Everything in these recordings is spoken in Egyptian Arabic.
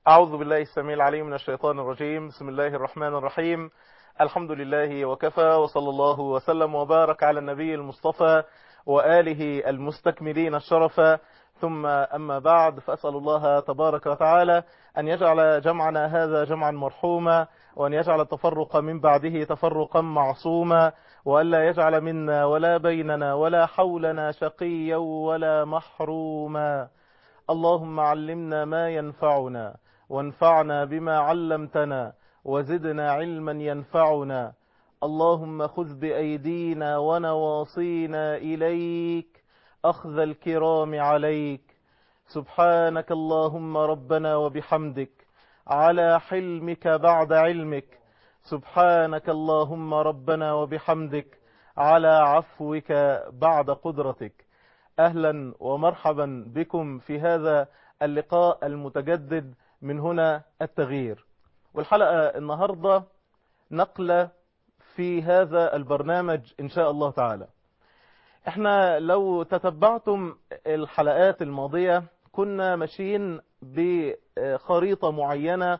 أعوذ بالله السميع العليم من الشيطان الرجيم بسم الله الرحمن الرحيم الحمد لله وكفى وصلى الله وسلم وبارك على النبي المصطفى وآله المستكملين الشرف ثم أما بعد فأسأل الله تبارك وتعالى أن يجعل جمعنا هذا جمعا مرحوما وأن يجعل التفرق من بعده تفرقا معصوما وألا يجعل منا ولا بيننا ولا حولنا شقيا ولا محروما اللهم علمنا ما ينفعنا وانفعنا بما علمتنا وزدنا علما ينفعنا اللهم خذ بأيدينا ونواصينا إليك أخذ الكرام عليك سبحانك اللهم ربنا وبحمدك على حلمك بعد علمك سبحانك اللهم ربنا وبحمدك على عفوك بعد قدرتك أهلا ومرحبا بكم في هذا اللقاء المتجدد من هنا التغيير والحلقة النهاردة نقلة في هذا البرنامج إن شاء الله تعالى احنا لو تتبعتم الحلقات الماضية كنا ماشيين بخريطة معينة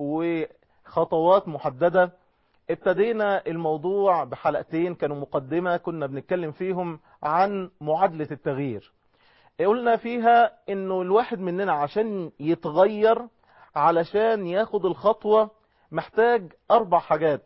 وخطوات محددة ابتدينا الموضوع بحلقتين كانوا مقدمة كنا بنتكلم فيهم عن معادلة التغيير قلنا فيها انه الواحد مننا عشان يتغير علشان ياخد الخطوة محتاج اربع حاجات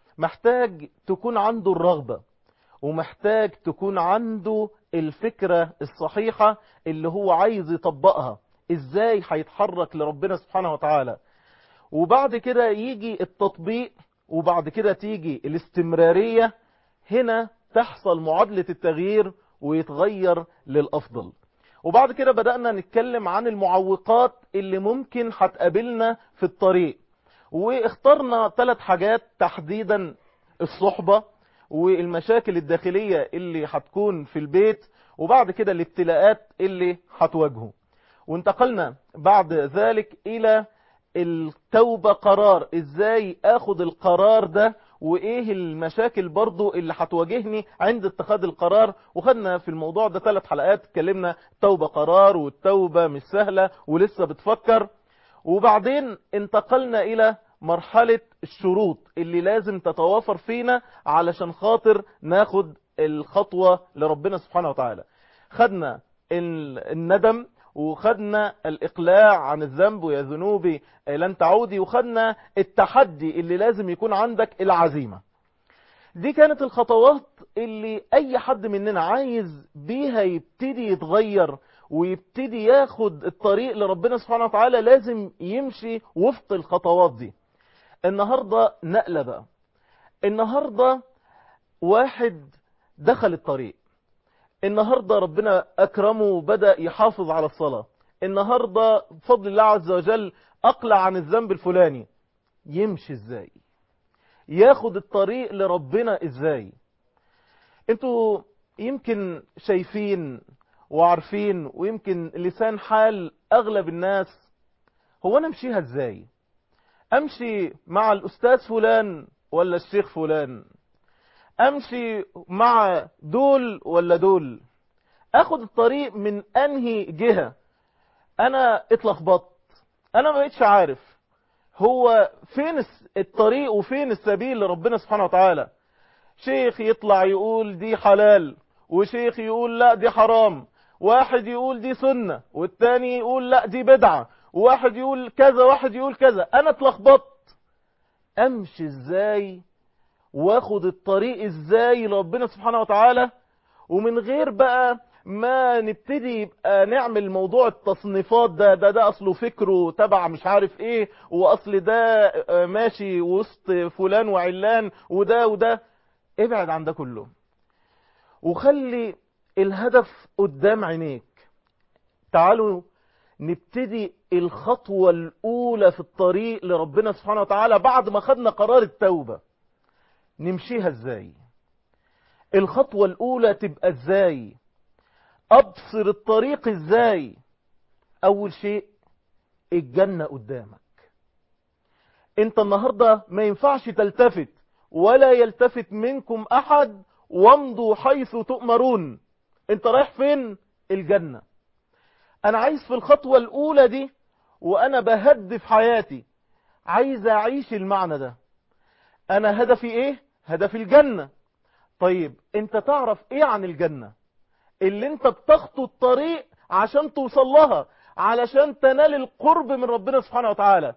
محتاج تكون عنده الرغبة ومحتاج تكون عنده الفكرة الصحيحة اللي هو عايز يطبقها ازاي هيتحرك لربنا سبحانه وتعالى وبعد كده يجي التطبيق وبعد كده تيجي الاستمرارية هنا تحصل معادلة التغيير ويتغير للأفضل وبعد كده بدأنا نتكلم عن المعوقات اللي ممكن هتقابلنا في الطريق واخترنا ثلاث حاجات تحديدا الصحبة والمشاكل الداخلية اللي هتكون في البيت وبعد كده الابتلاءات اللي هتواجهه وانتقلنا بعد ذلك الى التوبة قرار ازاي اخد القرار ده وايه المشاكل برضو اللي هتواجهني عند اتخاذ القرار وخدنا في الموضوع ده ثلاث حلقات اتكلمنا توبة قرار والتوبة مش سهلة ولسه بتفكر وبعدين انتقلنا الى مرحلة الشروط اللي لازم تتوافر فينا علشان خاطر ناخد الخطوة لربنا سبحانه وتعالى خدنا الندم وخدنا الإقلاع عن الذنب ويا ذنوبي لن تعودي وخدنا التحدي اللي لازم يكون عندك العزيمة دي كانت الخطوات اللي أي حد مننا عايز بيها يبتدي يتغير ويبتدي ياخد الطريق لربنا سبحانه وتعالى لازم يمشي وفق الخطوات دي النهاردة نقلة بقى النهاردة واحد دخل الطريق النهاردة ربنا أكرمه وبدأ يحافظ على الصلاة النهاردة بفضل الله عز وجل أقلع عن الذنب الفلاني يمشي ازاي ياخد الطريق لربنا ازاي انتوا يمكن شايفين وعارفين ويمكن لسان حال أغلب الناس هو أنا امشيها ازاي امشي مع الأستاذ فلان ولا الشيخ فلان امشي مع دول ولا دول اخد الطريق من انهي جهة انا اتلخبطت انا ما بقتش عارف هو فين الطريق وفين السبيل لربنا سبحانه وتعالى شيخ يطلع يقول دي حلال وشيخ يقول لا دي حرام واحد يقول دي سنة والتاني يقول لا دي بدعة وواحد يقول كذا واحد يقول كذا انا اتلخبطت امشي ازاي واخد الطريق ازاي لربنا سبحانه وتعالى ومن غير بقى ما نبتدي يبقى نعمل موضوع التصنيفات ده ده ده اصله فكره تبع مش عارف ايه واصل ده ماشي وسط فلان وعلان وده وده ابعد عن ده كله وخلي الهدف قدام عينيك تعالوا نبتدي الخطوة الأولى في الطريق لربنا سبحانه وتعالى بعد ما خدنا قرار التوبة نمشيها ازاي الخطوة الأولى تبقى ازاي أبصر الطريق ازاي أول شيء الجنة قدامك انت النهاردة ما ينفعش تلتفت ولا يلتفت منكم أحد وامضوا حيث تؤمرون انت رايح فين الجنة انا عايز في الخطوة الاولى دي وانا بهدف حياتي عايز اعيش المعنى ده انا هدفي ايه هدفي الجنة طيب انت تعرف ايه عن الجنة اللي انت بتخطو الطريق عشان توصل لها علشان تنال القرب من ربنا سبحانه وتعالى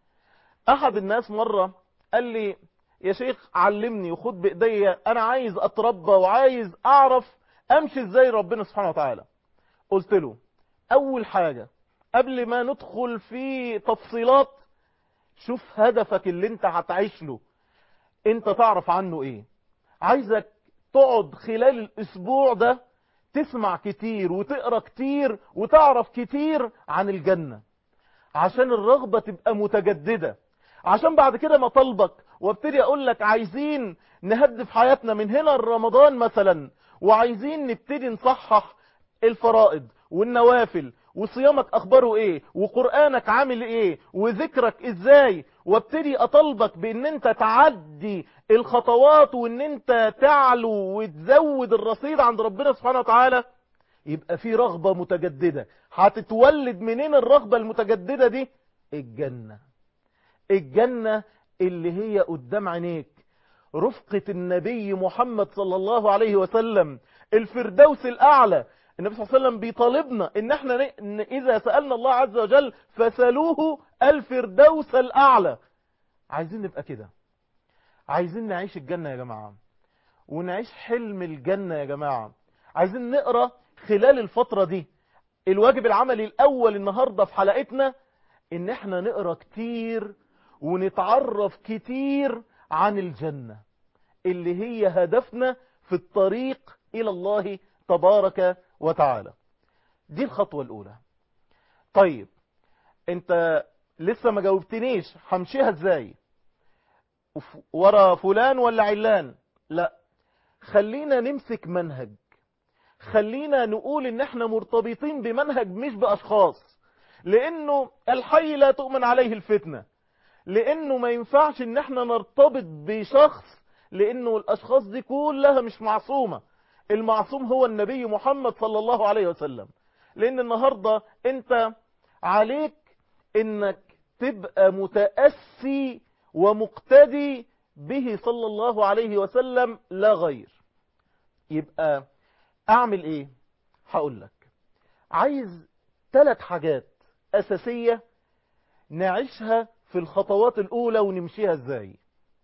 احد الناس مرة قال لي يا شيخ علمني وخد بايديا انا عايز اتربى وعايز اعرف امشي ازاي ربنا سبحانه وتعالى قلت له اول حاجة قبل ما ندخل في تفصيلات شوف هدفك اللي انت هتعيش له انت تعرف عنه ايه عايزك تقعد خلال الاسبوع ده تسمع كتير وتقرا كتير وتعرف كتير عن الجنة عشان الرغبة تبقى متجددة عشان بعد كده ما طلبك وابتدي اقول لك عايزين نهدف حياتنا من هنا لرمضان مثلا وعايزين نبتدي نصحح الفرائض والنوافل وصيامك اخباره ايه وقرآنك عامل ايه وذكرك ازاي وابتدي اطلبك بان انت تعدي الخطوات وان انت تعلو وتزود الرصيد عند ربنا سبحانه وتعالى يبقى في رغبة متجددة هتتولد منين الرغبة المتجددة دي الجنة الجنة اللي هي قدام عينيك رفقة النبي محمد صلى الله عليه وسلم الفردوس الأعلى النبي صلى الله عليه وسلم بيطالبنا ان احنا ن... اذا سألنا الله عز وجل فسألوه الفردوس الأعلى عايزين نبقى كده عايزين نعيش الجنة يا جماعة ونعيش حلم الجنة يا جماعة عايزين نقرأ خلال الفترة دي الواجب العملي الأول النهاردة في حلقتنا ان احنا نقرأ كتير ونتعرف كتير عن الجنة اللي هي هدفنا في الطريق إلى الله تبارك وتعالى دي الخطوة الأولى طيب انت لسه ما جاوبتنيش همشيها ازاي ورا فلان ولا علان لا خلينا نمسك منهج خلينا نقول ان احنا مرتبطين بمنهج مش باشخاص لانه الحي لا تؤمن عليه الفتنة لانه ما ينفعش ان احنا نرتبط بشخص لانه الاشخاص دي كلها مش معصومة المعصوم هو النبي محمد صلى الله عليه وسلم لان النهاردة انت عليك انك تبقى متأسي ومقتدي به صلى الله عليه وسلم لا غير يبقى اعمل ايه هقول لك عايز ثلاث حاجات اساسية نعيشها في الخطوات الاولى ونمشيها ازاي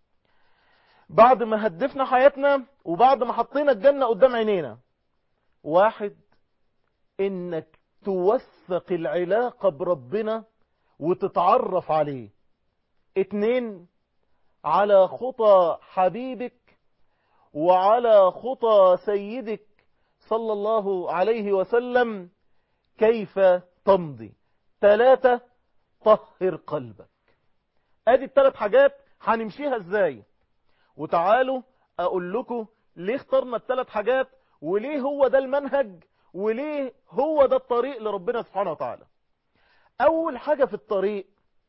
بعد ما هدفنا حياتنا وبعد ما حطينا الجنة قدام عينينا واحد انك توثق العلاقة بربنا وتتعرف عليه اتنين على خطى حبيبك وعلى خطى سيدك صلى الله عليه وسلم كيف تمضي ثلاثة طهر قلبك ادي الثلاث حاجات هنمشيها ازاي وتعالوا اقول لكم ليه اخترنا الثلاث حاجات وليه هو ده المنهج وليه هو ده الطريق لربنا سبحانه وتعالى اول حاجة في الطريق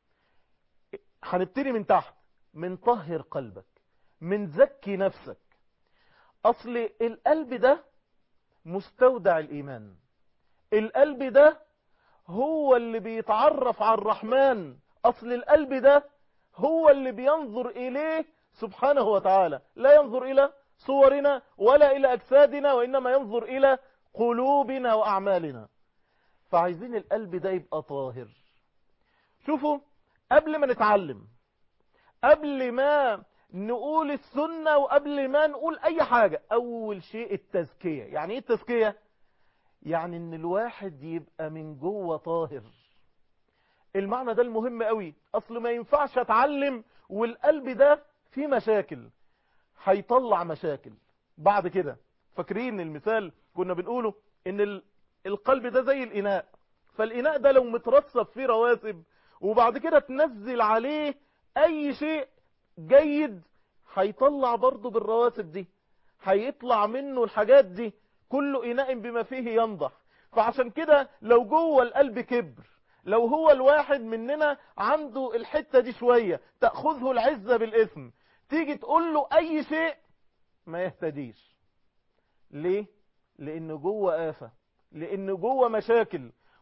هنبتدي من تحت من طهر قلبك من زكي نفسك اصل القلب ده مستودع الايمان القلب ده هو اللي بيتعرف على الرحمن اصل القلب ده هو اللي بينظر اليه سبحانه وتعالى لا ينظر الى صورنا ولا الى اجسادنا وانما ينظر الى قلوبنا واعمالنا فعايزين القلب ده يبقى طاهر شوفوا قبل ما نتعلم قبل ما نقول السنة وقبل ما نقول اي حاجة اول شيء التزكية يعني ايه التزكية يعني ان الواحد يبقى من جوه طاهر المعنى ده المهم قوي اصل ما ينفعش اتعلم والقلب ده فيه مشاكل هيطلع مشاكل بعد كده فاكرين المثال كنا بنقوله ان القلب ده زي الاناء فالاناء ده لو مترصف فيه رواسب وبعد كده تنزل عليه اي شيء جيد هيطلع برضه بالرواسب دي هيطلع منه الحاجات دي كل اناء بما فيه ينضح فعشان كده لو جوه القلب كبر لو هو الواحد مننا عنده الحتة دي شوية تأخذه العزة بالاسم تيجي تقول له اي شيء ما يهتديش ليه لان جوه آفة لان جوه مشاكل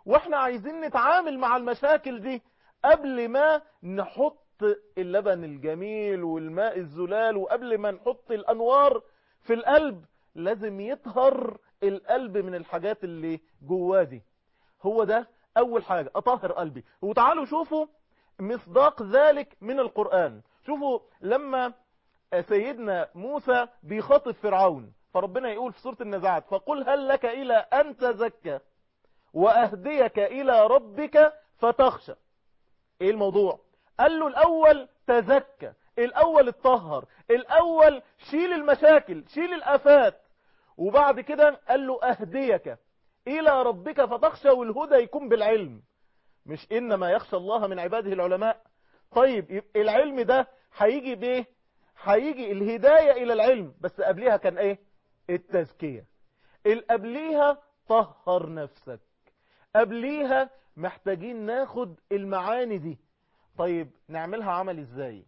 واحنا عايزين نتعامل مع المشاكل دي قبل ما نحط اللبن الجميل والماء الزلال وقبل ما نحط الانوار في القلب لازم يطهر القلب من الحاجات اللي جواه دي هو ده اول حاجة اطهر قلبي وتعالوا شوفوا مصداق ذلك من القرآن شوفوا لما سيدنا موسى بيخاطب فرعون فربنا يقول في سورة النزعات فقل هل لك إلى أن تزكى وأهديك إلى ربك فتخشى إيه الموضوع قال له الأول تزكى الأول اتطهر الأول شيل المشاكل شيل الآفات وبعد كده قال له أهديك إلى ربك فتخشى والهدى يكون بالعلم مش إنما يخشى الله من عباده العلماء طيب العلم ده هيجي بإيه هيجي الهداية إلى العلم بس قبليها كان إيه التزكية القبليها طهر نفسك قبليها محتاجين ناخد المعاني دي طيب نعملها عمل ازاي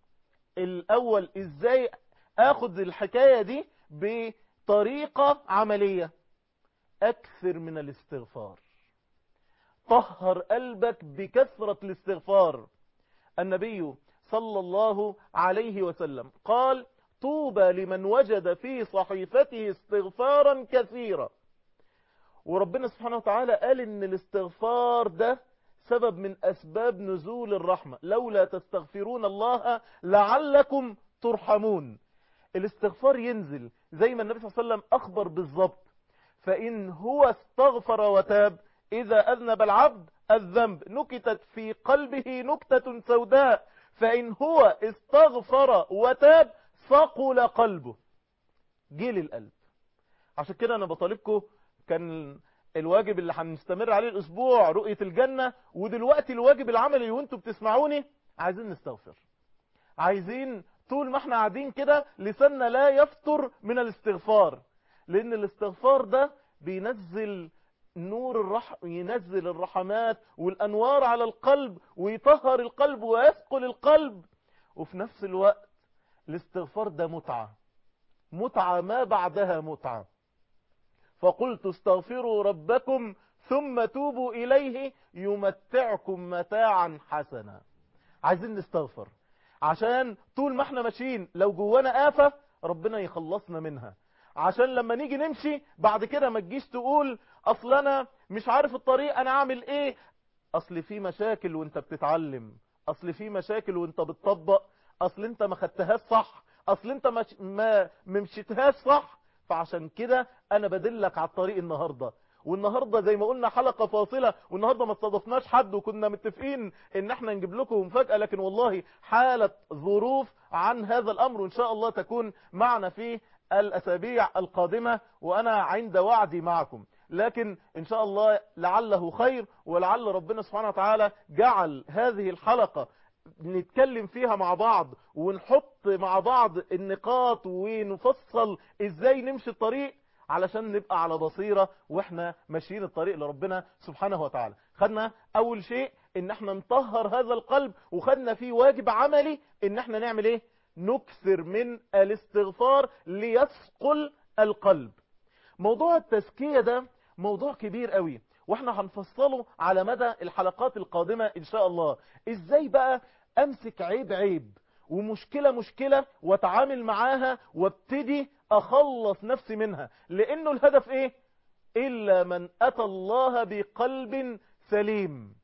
الاول ازاي اخد الحكاية دي بطريقة عملية اكثر من الاستغفار طهر قلبك بكثرة الاستغفار النبي صلى الله عليه وسلم قال طوبى لمن وجد في صحيفته استغفارا كثيرا وربنا سبحانه وتعالى قال ان الاستغفار ده سبب من اسباب نزول الرحمة لولا تستغفرون الله لعلكم ترحمون الاستغفار ينزل زي ما النبي صلى الله عليه وسلم اخبر بالضبط فان هو استغفر وتاب اذا اذنب العبد الذنب نكتت في قلبه نكتة سوداء فإن هو استغفر وتاب ثقل قلبه جيل القلب عشان كده أنا بطالبكم كان الواجب اللي هنستمر عليه الأسبوع رؤية الجنة ودلوقتي الواجب العملي وانتوا بتسمعوني عايزين نستغفر عايزين طول ما احنا قاعدين كده لساننا لا يفتر من الاستغفار لأن الاستغفار ده بينزل نور الرح... ينزل الرحمات والأنوار على القلب ويطهر القلب ويثقل القلب وفي نفس الوقت الاستغفار ده متعة متعة ما بعدها متعة فقلت استغفروا ربكم ثم توبوا إليه يمتعكم متاعا حسنا عايزين نستغفر عشان طول ما احنا ماشيين لو جوانا آفة ربنا يخلصنا منها عشان لما نيجي نمشي بعد كده ما تجيش تقول اصل انا مش عارف الطريق انا اعمل ايه اصل في مشاكل وانت بتتعلم اصل في مشاكل وانت بتطبق اصل انت ما خدتهاش صح اصل انت ما ما ممشيتهاش صح فعشان كده انا بدلك على الطريق النهارده والنهاردة زي ما قلنا حلقة فاصلة والنهاردة ما استضفناش حد وكنا متفقين ان احنا نجيب لكم مفاجأة لكن والله حالة ظروف عن هذا الامر وان شاء الله تكون معنا في الاسابيع القادمة وانا عند وعدي معكم لكن ان شاء الله لعله خير ولعل ربنا سبحانه وتعالى جعل هذه الحلقة نتكلم فيها مع بعض ونحط مع بعض النقاط ونفصل ازاي نمشي الطريق علشان نبقى على بصيرة واحنا ماشيين الطريق لربنا سبحانه وتعالى خدنا اول شيء ان احنا نطهر هذا القلب وخدنا فيه واجب عملي ان احنا نعمل ايه نكثر من الاستغفار ليثقل القلب موضوع التزكية ده موضوع كبير قوي واحنا هنفصله على مدى الحلقات القادمة ان شاء الله ازاي بقى امسك عيب عيب ومشكلة مشكلة واتعامل معاها وابتدي اخلص نفسي منها لانه الهدف ايه الا من اتى الله بقلب سليم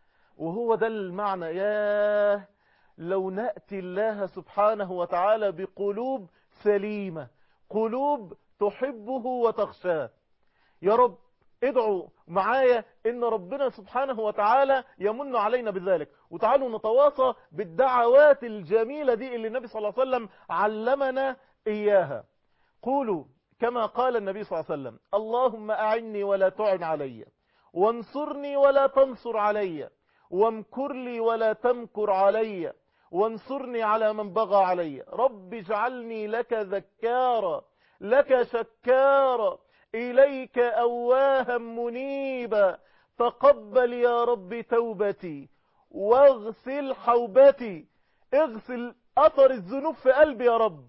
وهو ده المعنى ياه لو نأتي الله سبحانه وتعالى بقلوب سليمة قلوب تحبه وتخشاه يا رب ادعوا معايا ان ربنا سبحانه وتعالى يمن علينا بذلك وتعالوا نتواصى بالدعوات الجميلة دي اللي النبي صلى الله عليه وسلم علمنا اياها قولوا كما قال النبي صلى الله عليه وسلم اللهم اعني ولا تعن علي وانصرني ولا تنصر علي وامكر لي ولا تمكر علي وانصرني على من بغى علي رب اجعلني لك ذكارا لك شكارا إليك أواها منيبا تقبل يا رب توبتي واغسل حوبتي اغسل أثر الذنوب في قلبي يا رب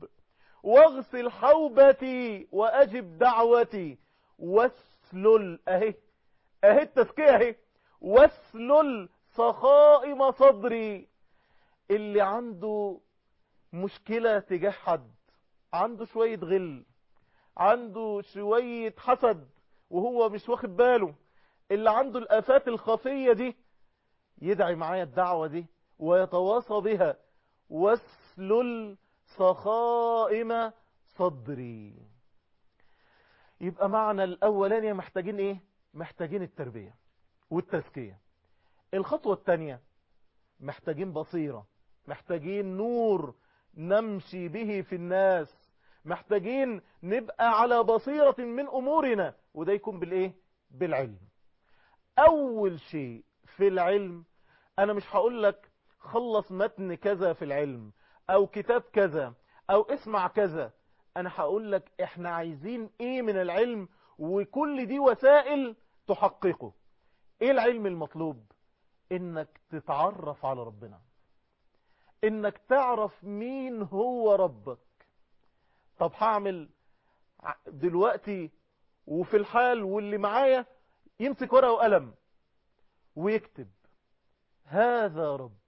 واغسل حوبتي وأجب دعوتي واسلل أهي اهي التزكية اهي واسلل سخائم صدري اللي عنده مشكلة تجاه حد عنده شوية غل عنده شوية حسد وهو مش واخد باله اللي عنده الآفات الخفية دي يدعي معايا الدعوة دي ويتواصى بها واسلل سخائم صدري يبقى معنى الأولانية محتاجين إيه؟ محتاجين التربية والتزكية الخطوة الثانية محتاجين بصيرة محتاجين نور نمشي به في الناس محتاجين نبقى على بصيرة من أمورنا وده يكون بالإيه؟ بالعلم أول شيء في العلم أنا مش هقول لك خلص متن كذا في العلم أو كتاب كذا أو اسمع كذا أنا هقول لك إحنا عايزين إيه من العلم وكل دي وسائل تحققه إيه العلم المطلوب إنك تتعرف على ربنا إنك تعرف مين هو ربك طب هعمل دلوقتي وفي الحال واللي معايا يمسك ورقة وقلم ويكتب هذا ربي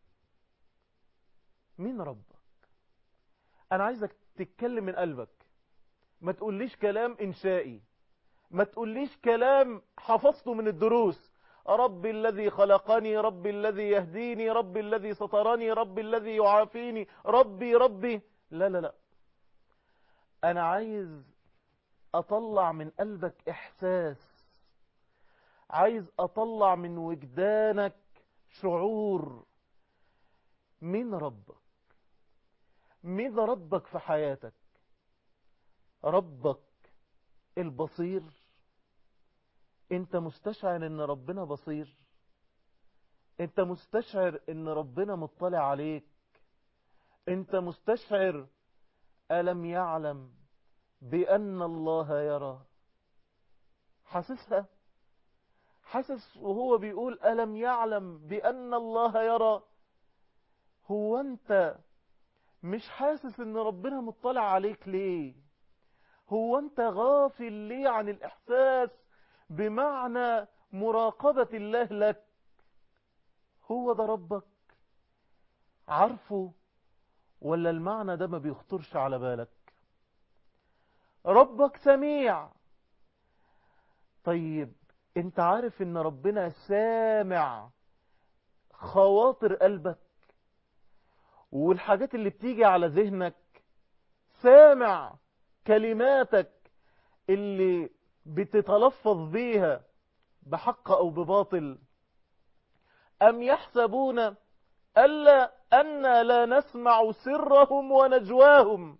مين ربك انا عايزك تتكلم من قلبك ما تقوليش كلام انشائي ما تقوليش كلام حفظته من الدروس ربي الذي خلقني ربي الذي يهديني ربي الذي سترني ربي الذي يعافيني ربي ربي لا لا لا انا عايز اطلع من قلبك احساس عايز اطلع من وجدانك شعور مين ربك مين ربك في حياتك ربك البصير انت مستشعر ان ربنا بصير انت مستشعر ان ربنا مطلع عليك انت مستشعر ألم يعلم بأن الله يرى حاسسها حاسس وهو بيقول ألم يعلم بأن الله يرى هو أنت مش حاسس ان ربنا مطلع عليك ليه هو أنت غافل ليه عن الإحساس بمعنى مراقبة الله لك هو ده ربك عارفه ولا المعنى ده ما بيخطرش على بالك ربك سميع طيب انت عارف ان ربنا سامع خواطر قلبك والحاجات اللي بتيجي على ذهنك سامع كلماتك اللي بتتلفظ بيها بحق او بباطل ام يحسبون ألا أن لا نسمع سرهم ونجواهم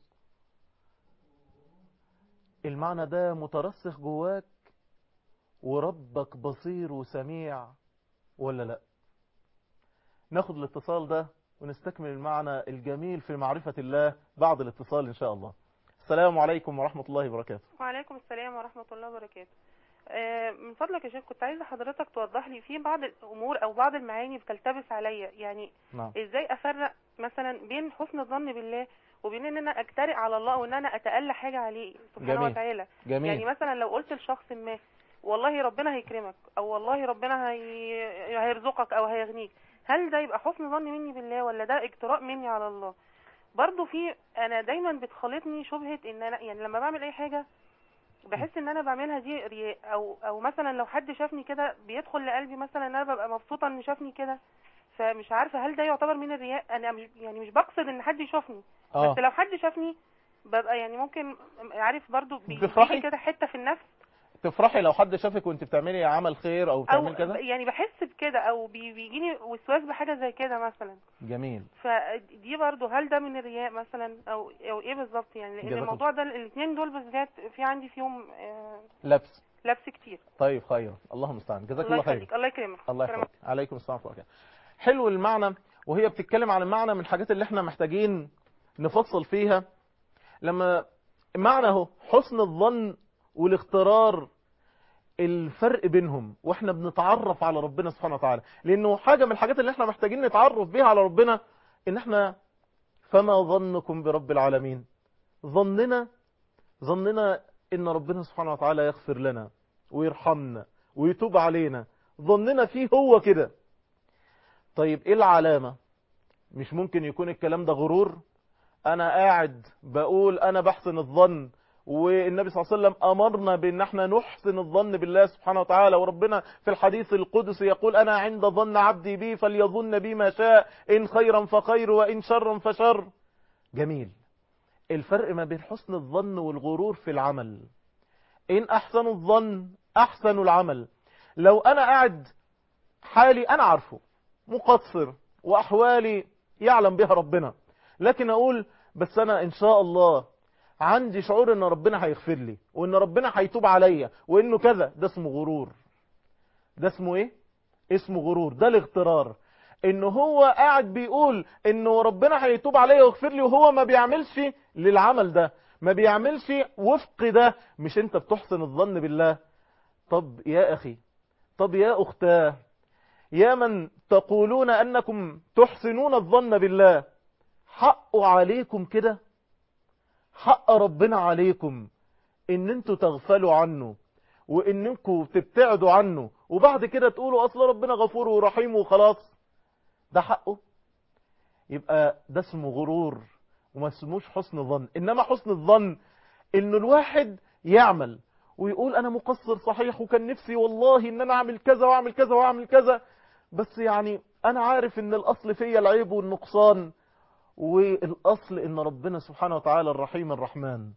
المعنى ده مترسخ جواك وربك بصير وسميع ولا لا ناخد الاتصال ده ونستكمل المعنى الجميل في معرفة الله بعد الاتصال إن شاء الله السلام عليكم ورحمة الله وبركاته وعليكم السلام ورحمة الله وبركاته آه، من فضلك يا شيخ كنت عايزة حضرتك توضح لي في بعض الأمور أو بعض المعاني بتلتبس عليا يعني نعم ازاي افرق مثلا بين حسن الظن بالله وبين ان انا اجترئ على الله وان انا اتألى حاجة عليه سبحانه جميل. وتعالى جميل يعني مثلا لو قلت لشخص ما والله ربنا هيكرمك او والله ربنا هي... هيرزقك او هيغنيك هل ده يبقى حسن ظن مني بالله ولا ده اجتراء مني على الله برضو في انا دايما بتخلطني شبهة ان انا يعني لما بعمل اي حاجة بحس ان انا بعملها دي رياء او او مثلا لو حد شافني كده بيدخل لقلبي مثلا ان انا ببقى مبسوطة ان شافني كده فمش عارفة هل ده يعتبر من الرياء انا مش يعني مش بقصد ان حد يشوفني اه بس لو حد شافني ببقى يعني ممكن عارف برضو بي- بتفرحي؟ بيجي كده حتة في النفس تفرحي لو حد شافك وانت بتعملي عمل خير او او بتعمل كده يعني بحس بكده او بي- بيجيني وسواس بحاجة زي كده مثلا جميل فدي برضو هل ده من الرياء مثلا او او ايه بالظبط يعني لان جزاكم- الموضوع ده الاثنين دول بالذات في عندي فيهم آه، لبس لبس كتير طيب خير اللهم المستعان جزاك الله الله خير يخليك الله يكرمك الله سلام يحفظك عليكم السلام ورحمه الله وبركاته حلو المعنى وهي بتتكلم عن المعنى من الحاجات اللي احنا محتاجين نفصل فيها لما معنى اهو حسن الظن والاخترار الفرق بينهم واحنا بنتعرف على ربنا سبحانه وتعالى لانه حاجه من الحاجات اللي احنا محتاجين نتعرف بيها على ربنا ان احنا فما ظنكم برب العالمين ظننا ظننا ان ربنا سبحانه وتعالى يغفر لنا ويرحمنا ويتوب علينا ظننا فيه هو كده طيب ايه العلامة مش ممكن يكون الكلام ده غرور انا قاعد بقول انا بحسن الظن والنبي صلى الله عليه وسلم امرنا بان احنا نحسن الظن بالله سبحانه وتعالى وربنا في الحديث القدسي يقول انا عند ظن عبدي بي فليظن بي ما شاء ان خيرا فخير وان شرا فشر جميل الفرق ما بين حسن الظن والغرور في العمل ان احسنوا الظن احسنوا العمل لو انا قاعد حالي انا عارفه مقصر واحوالي يعلم بها ربنا لكن اقول بس انا ان شاء الله عندي شعور ان ربنا هيغفر لي وان ربنا هيتوب عليا وانه كذا ده اسمه غرور ده اسمه ايه اسمه غرور ده الاغترار انه هو قاعد بيقول انه ربنا هيتوب عليا ويغفر لي وهو ما بيعملش للعمل ده ما بيعملش وفق ده مش انت بتحسن الظن بالله طب يا اخي طب يا اختاه يا من تقولون انكم تحسنون الظن بالله حق عليكم كده حق ربنا عليكم ان انتوا تغفلوا عنه وانكم تبتعدوا عنه وبعد كده تقولوا اصل ربنا غفور ورحيم وخلاص ده حقه يبقى ده اسمه غرور وما اسموش حسن ظن انما حسن الظن انه الواحد يعمل ويقول انا مقصر صحيح وكان نفسي والله ان انا اعمل كذا واعمل كذا واعمل كذا بس يعني انا عارف ان الاصل فيا العيب والنقصان والاصل ان ربنا سبحانه وتعالى الرحيم الرحمن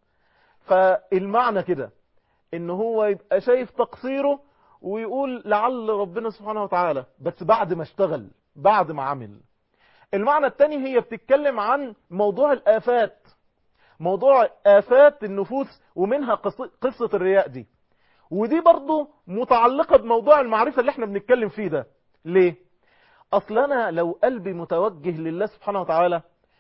فالمعنى كده ان هو يبقى شايف تقصيره ويقول لعل ربنا سبحانه وتعالى بس بعد ما اشتغل بعد ما عمل المعنى الثاني هي بتتكلم عن موضوع الآفات موضوع آفات النفوس ومنها قصة الرياء دي ودي برضو متعلقة بموضوع المعرفة اللي احنا بنتكلم فيه ده ليه؟ أصل أنا لو قلبي متوجه لله سبحانه وتعالى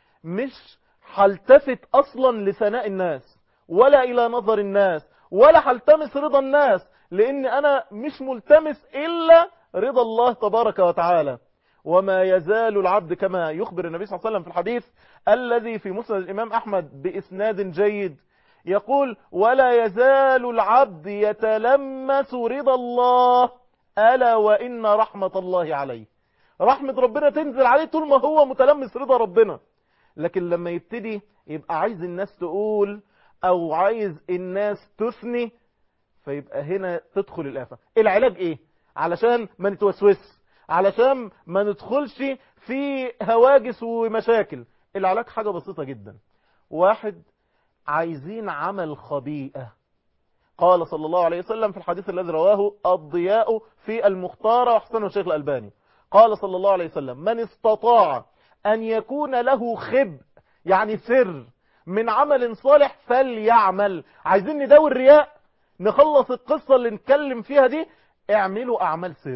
مش هلتفت أصلا لثناء الناس ولا إلى نظر الناس ولا هلتمس رضا الناس لأن أنا مش ملتمس إلا رضا الله تبارك وتعالى وما يزال العبد كما يخبر النبي صلى الله عليه وسلم في الحديث الذي في مسند الإمام أحمد بإسناد جيد يقول ولا يزال العبد يتلمس رضا الله ألا وإن رحمة الله عليه رحمة ربنا تنزل عليه طول ما هو متلمس رضا ربنا لكن لما يبتدي يبقى عايز الناس تقول أو عايز الناس تثني فيبقى هنا تدخل الآفة العلاج إيه علشان ما نتوسوس علشان ما ندخلش في هواجس ومشاكل العلاج حاجة بسيطة جدا واحد عايزين عمل خبيئة قال صلى الله عليه وسلم في الحديث الذي رواه الضياء في المختار واحسنه الشيخ الألباني قال صلى الله عليه وسلم من استطاع أن يكون له خب يعني سر من عمل صالح فليعمل عايزين نداوي الرياء نخلص القصة اللي نتكلم فيها دي اعملوا أعمال سر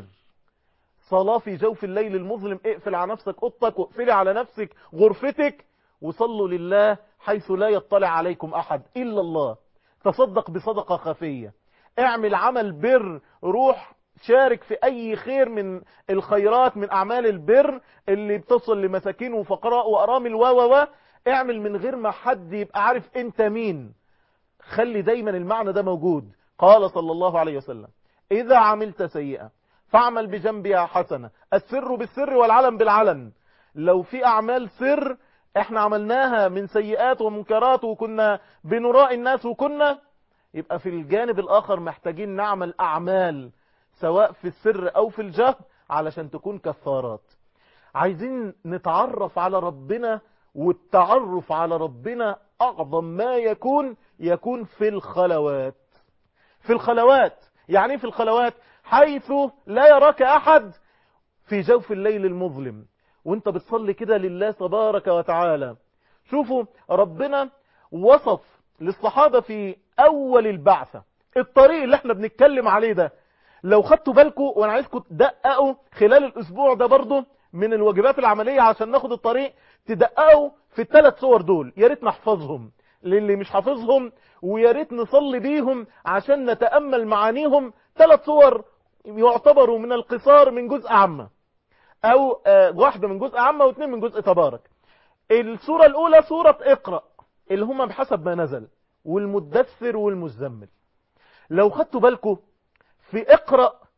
صلاة في جوف الليل المظلم اقفل على نفسك اوضتك واقفلي على نفسك غرفتك وصلوا لله حيث لا يطلع عليكم أحد إلا الله تصدق بصدقة خفية اعمل عمل بر روح شارك في أي خير من الخيرات من أعمال البر اللي بتصل لمساكين وفقراء وأرامل و و اعمل من غير ما حد يبقى عارف انت مين خلي دايما المعنى ده موجود قال صلى الله عليه وسلم إذا عملت سيئة فاعمل بجنبها حسنة السر بالسر والعلن بالعلن لو في أعمال سر احنا عملناها من سيئات ومنكرات وكنا بنراء الناس وكنا يبقى في الجانب الآخر محتاجين نعمل أعمال سواء في السر أو في الجهر علشان تكون كفارات عايزين نتعرف على ربنا والتعرف على ربنا أعظم ما يكون يكون في الخلوات في الخلوات يعني في الخلوات حيث لا يراك أحد في جوف الليل المظلم وانت بتصلي كده لله تبارك وتعالى شوفوا ربنا وصف للصحابة في أول البعثة الطريق اللي احنا بنتكلم عليه ده لو خدتوا بالكم وانا عايزكم تدققوا خلال الاسبوع ده برضو من الواجبات العملية عشان ناخد الطريق تدققوا في الثلاث صور دول يا ريت نحفظهم للي مش حافظهم ويا ريت نصلي بيهم عشان نتأمل معانيهم ثلاث صور يعتبروا من القصار من جزء عامة او واحدة من جزء عامة واثنين من جزء تبارك الصورة الاولى صورة اقرأ اللي هما بحسب ما نزل والمدثر والمزمل لو خدتوا بالكم في اقرأ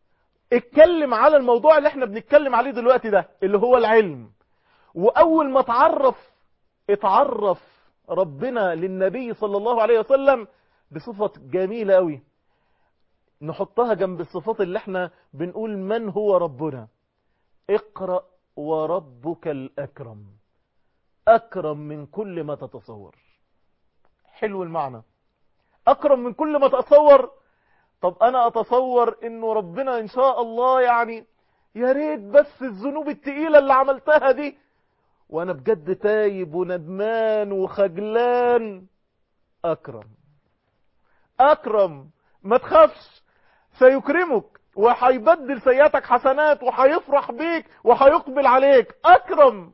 اتكلم على الموضوع اللي احنا بنتكلم عليه دلوقتي ده اللي هو العلم واول ما اتعرف اتعرف ربنا للنبي صلى الله عليه وسلم بصفة جميلة قوي نحطها جنب الصفات اللي احنا بنقول من هو ربنا اقرأ وربك الأكرم أكرم من كل ما تتصور حلو المعنى أكرم من كل ما تتصور طب أنا أتصور إنه ربنا إن شاء الله يعني يا ريت بس الذنوب التقيلة اللي عملتها دي وأنا بجد تايب وندمان وخجلان أكرم أكرم ما تخافش سيكرمك وهيبدل سيئاتك حسنات وهيفرح بيك وهيقبل عليك أكرم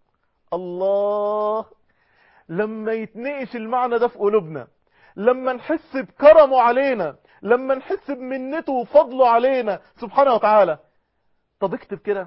الله لما يتنقش المعنى ده في قلوبنا لما نحس بكرمه علينا لما نحس بمنته وفضله علينا سبحانه وتعالى طب اكتب كده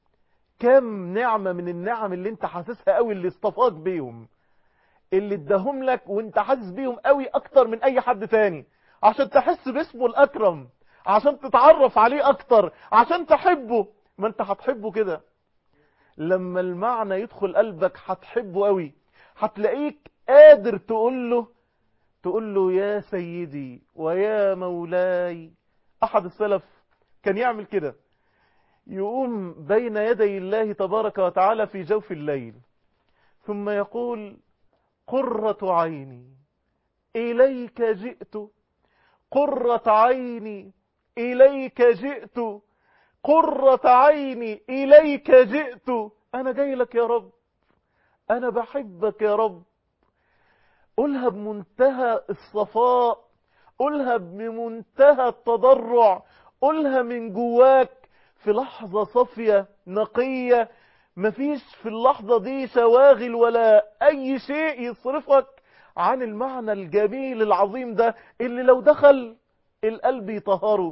كم نعمة من النعم اللي انت حاسسها قوي اللي اصطفاك بيهم اللي اداهم لك وانت حاسس بيهم قوي اكتر من اي حد تاني عشان تحس باسمه الاكرم عشان تتعرف عليه اكتر عشان تحبه ما انت هتحبه كده لما المعنى يدخل قلبك هتحبه قوي هتلاقيك قادر تقول له تقول له يا سيدي ويا مولاي احد السلف كان يعمل كده يقوم بين يدي الله تبارك وتعالى في جوف الليل ثم يقول قرة عيني إليك جئت قرة عيني إليك جئت قرة عيني إليك جئت أنا جاي لك يا رب أنا بحبك يا رب قولها بمنتهى الصفاء قولها بمنتهى التضرع قولها من جواك في لحظة صافية نقية مفيش في اللحظة دي شواغل ولا أي شيء يصرفك عن المعنى الجميل العظيم ده اللي لو دخل القلب يطهره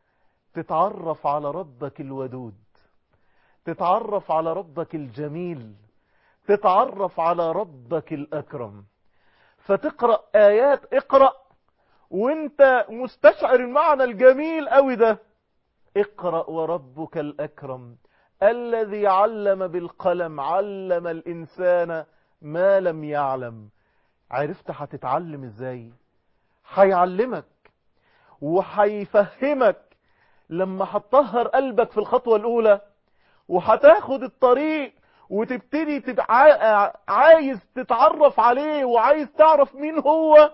تتعرف على ربك الودود تتعرف على ربك الجميل تتعرف على ربك الأكرم فتقرأ آيات اقرأ وانت مستشعر المعنى الجميل قوي ده اقرأ وربك الأكرم الذي علم بالقلم علم الإنسان ما لم يعلم عرفت هتتعلم ازاي هيعلمك وهيفهمك لما هتطهر قلبك في الخطوة الأولى وهتاخد الطريق وتبتدي تبقى عايز تتعرف عليه وعايز تعرف مين هو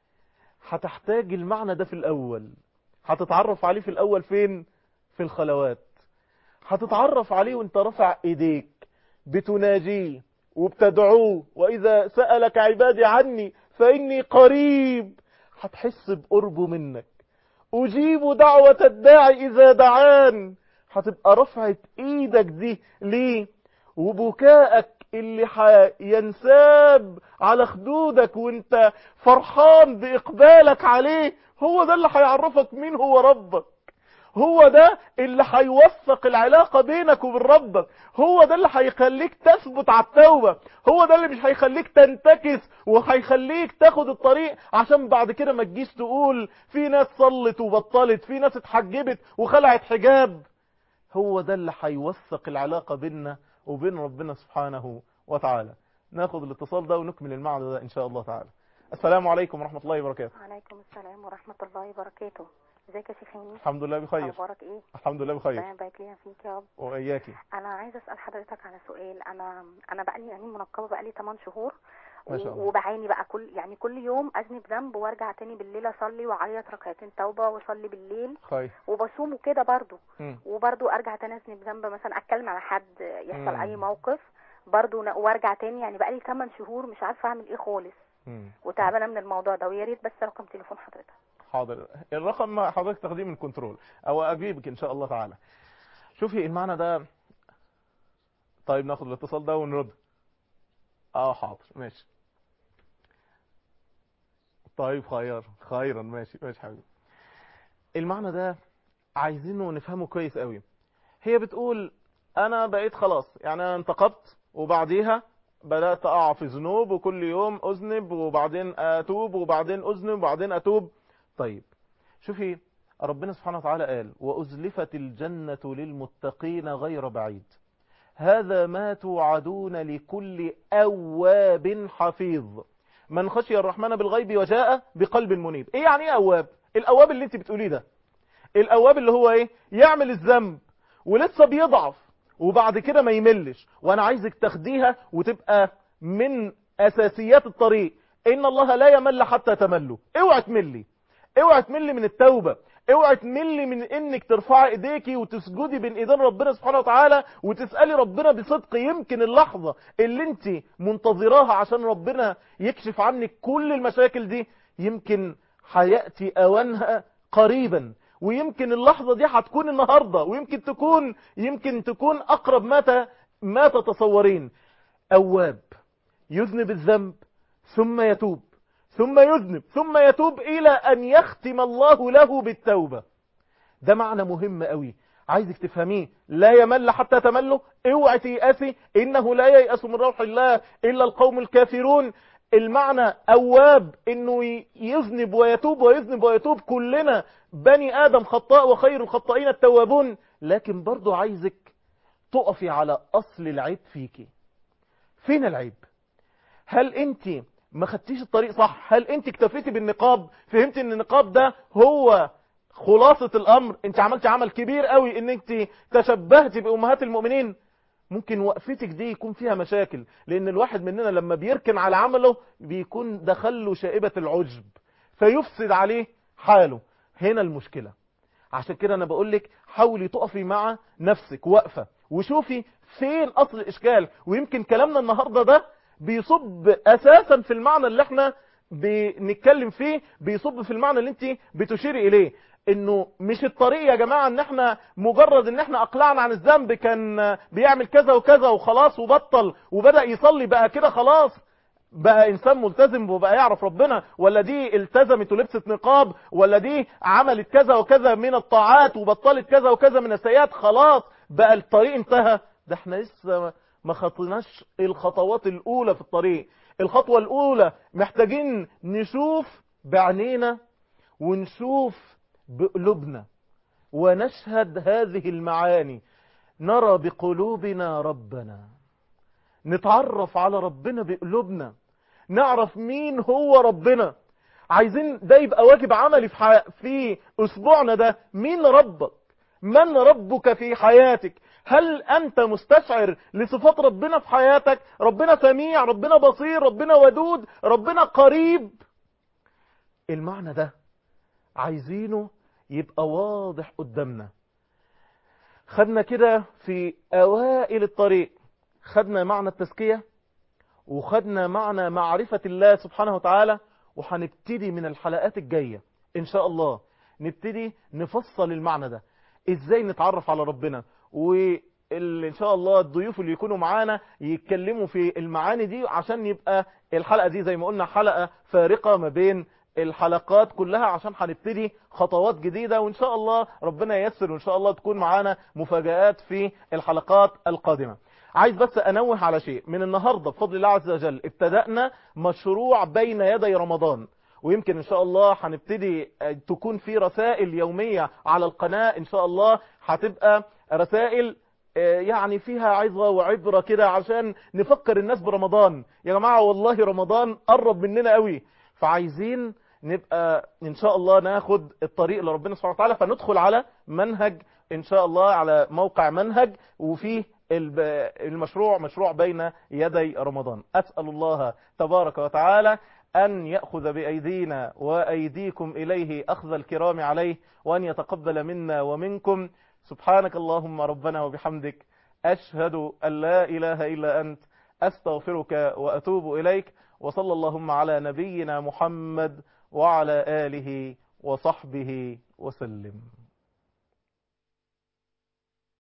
هتحتاج المعنى ده في الأول هتتعرف عليه في الأول فين في الخلوات هتتعرف عليه وانت رافع ايديك بتناجيه وبتدعوه وإذا سألك عبادي عني فإني قريب هتحس بقربه منك أجيب دعوة الداعي إذا دعان هتبقى رفعة إيدك دي ليه وبكائك اللي هينساب على خدودك وانت فرحان بإقبالك عليه هو ده اللي هيعرفك مين هو ربك هو ده اللي هيوثق العلاقة بينك وبين ربك هو ده اللي هيخليك تثبت على التوبة هو ده اللي مش هيخليك تنتكس وهيخليك تاخد الطريق عشان بعد كده ما تجيش تقول في ناس صلت وبطلت في ناس اتحجبت وخلعت حجاب هو ده اللي هيوثق العلاقة بيننا وبين ربنا سبحانه وتعالى ناخد الاتصال ده ونكمل المعنى ده ان شاء الله تعالى السلام عليكم ورحمة الله وبركاته وعليكم السلام ورحمة الله وبركاته ازيك يا شيخ هاني الحمد لله بخير اخبارك ايه الحمد لله بخير ربنا يبارك لنا فيك يا رب وإياكي انا عايزه اسال حضرتك على سؤال انا انا بقالي يعني منقبه بقالي 8 شهور ما شاء الله. وبعاني بقى كل يعني كل يوم اذنب ذنب وارجع تاني بالليل اصلي واعيط ركعتين توبه واصلي بالليل خير وبصوم وكده برضو مم. وبرضو ارجع تاني اذنب ذنب مثلا اتكلم على حد يحصل مم. اي موقف برضو ن- وارجع تاني يعني بقالي 8 شهور مش عارفه اعمل ايه خالص مم. وتعبانه من الموضوع ده ويا ريت بس رقم تليفون حضرتك حاضر الرقم حضرتك تاخديه من كنترول او اجيبك ان شاء الله تعالى شوفي المعنى ده طيب ناخد الاتصال ده ونرد اه حاضر ماشي طيب خير خيرا ماشي ماشي حبيبي المعنى ده عايزينه نفهمه كويس قوي هي بتقول انا بقيت خلاص يعني انا انتقبت وبعديها بدأت اقع في ذنوب وكل يوم اذنب وبعدين اتوب وبعدين اذنب وبعدين اتوب طيب شوفي ربنا سبحانه وتعالى قال وأزلفت الجنة للمتقين غير بعيد هذا ما توعدون لكل أواب حفيظ من خشي الرحمن بالغيب وجاء بقلب منيب ايه يعني ايه أواب الأواب اللي انت بتقوليه ده الأواب اللي هو ايه يعمل الذنب ولسه بيضعف وبعد كده ما يملش وانا عايزك تاخديها وتبقى من اساسيات الطريق ان الله لا يمل حتى تملوا اوعى تملي اوعى تملي من التوبة اوعى تملي من انك ترفعي ايديكي وتسجدي بين ايدين ربنا سبحانه وتعالى وتسألي ربنا بصدق يمكن اللحظة اللي انت منتظراها عشان ربنا يكشف عنك كل المشاكل دي يمكن هيأتي اوانها قريبا ويمكن اللحظة دي هتكون النهاردة ويمكن تكون يمكن تكون اقرب ما ما تتصورين اواب يذنب الذنب ثم يتوب ثم يذنب ثم يتوب إلى أن يختم الله له بالتوبة ده معنى مهم قوي عايزك تفهميه لا يمل حتى تمله اوعي تيأسي إنه لا ييأس من روح الله إلا القوم الكافرون المعنى أواب إنه يذنب ويتوب ويذنب ويتوب كلنا بني آدم خطاء وخير الخطائين التوابون لكن برضو عايزك تقفي على أصل العيب فيكي فين العيب هل انت ما خدتيش الطريق صح هل انت اكتفيتي بالنقاب فهمت ان النقاب ده هو خلاصة الامر انت عملت عمل كبير قوي ان انت تشبهتي بامهات المؤمنين ممكن وقفتك دي يكون فيها مشاكل لان الواحد مننا لما بيركن على عمله بيكون دخله شائبة العجب فيفسد عليه حاله هنا المشكلة عشان كده انا بقولك حاولي تقفي مع نفسك وقفة وشوفي فين اصل الاشكال ويمكن كلامنا النهاردة ده بيصب اساسا في المعنى اللي احنا بنتكلم فيه بيصب في المعنى اللي انت بتشيري اليه انه مش الطريق يا جماعة ان احنا مجرد ان احنا اقلعنا عن الذنب كان بيعمل كذا وكذا وخلاص وبطل وبدأ يصلي بقى كده خلاص بقى انسان ملتزم وبقى يعرف ربنا ولا دي التزمت ولبست نقاب ولا دي عملت كذا وكذا من الطاعات وبطلت كذا وكذا من السيئات خلاص بقى الطريق انتهى ده احنا لسه ما خطيناش الخطوات الاولى في الطريق الخطوة الاولى محتاجين نشوف بعينينا ونشوف بقلوبنا ونشهد هذه المعاني نرى بقلوبنا ربنا نتعرف على ربنا بقلوبنا نعرف مين هو ربنا عايزين ده يبقى واجب عملي في, ح... في اسبوعنا ده مين ربك من ربك في حياتك هل انت مستشعر لصفات ربنا في حياتك ربنا سميع ربنا بصير ربنا ودود ربنا قريب المعنى ده عايزينه يبقى واضح قدامنا خدنا كده في اوائل الطريق خدنا معنى التزكية وخدنا معنى معرفة الله سبحانه وتعالى وهنبتدي من الحلقات الجاية ان شاء الله نبتدي نفصل المعنى ده ازاي نتعرف على ربنا وان شاء الله الضيوف اللي يكونوا معانا يتكلموا في المعاني دي عشان يبقى الحلقة دي زي ما قلنا حلقة فارقة ما بين الحلقات كلها عشان هنبتدي خطوات جديدة وان شاء الله ربنا ييسر وان شاء الله تكون معانا مفاجآت في الحلقات القادمة عايز بس انوه على شيء من النهاردة بفضل الله عز وجل ابتدأنا مشروع بين يدي رمضان ويمكن ان شاء الله هنبتدي تكون في رسائل يومية على القناة ان شاء الله هتبقى رسائل يعني فيها عظة وعبرة كده عشان نفكر الناس برمضان يا جماعة والله رمضان قرب مننا قوي فعايزين نبقى ان شاء الله ناخد الطريق لربنا سبحانه وتعالى فندخل على منهج ان شاء الله على موقع منهج وفيه المشروع مشروع بين يدي رمضان أسأل الله تبارك وتعالى أن يأخذ بأيدينا وأيديكم إليه أخذ الكرام عليه وأن يتقبل منا ومنكم سبحانك اللهم ربنا وبحمدك أشهد أن لا إله إلا أنت أستغفرك وأتوب إليك وصلى اللهم على نبينا محمد وعلى آله وصحبه وسلم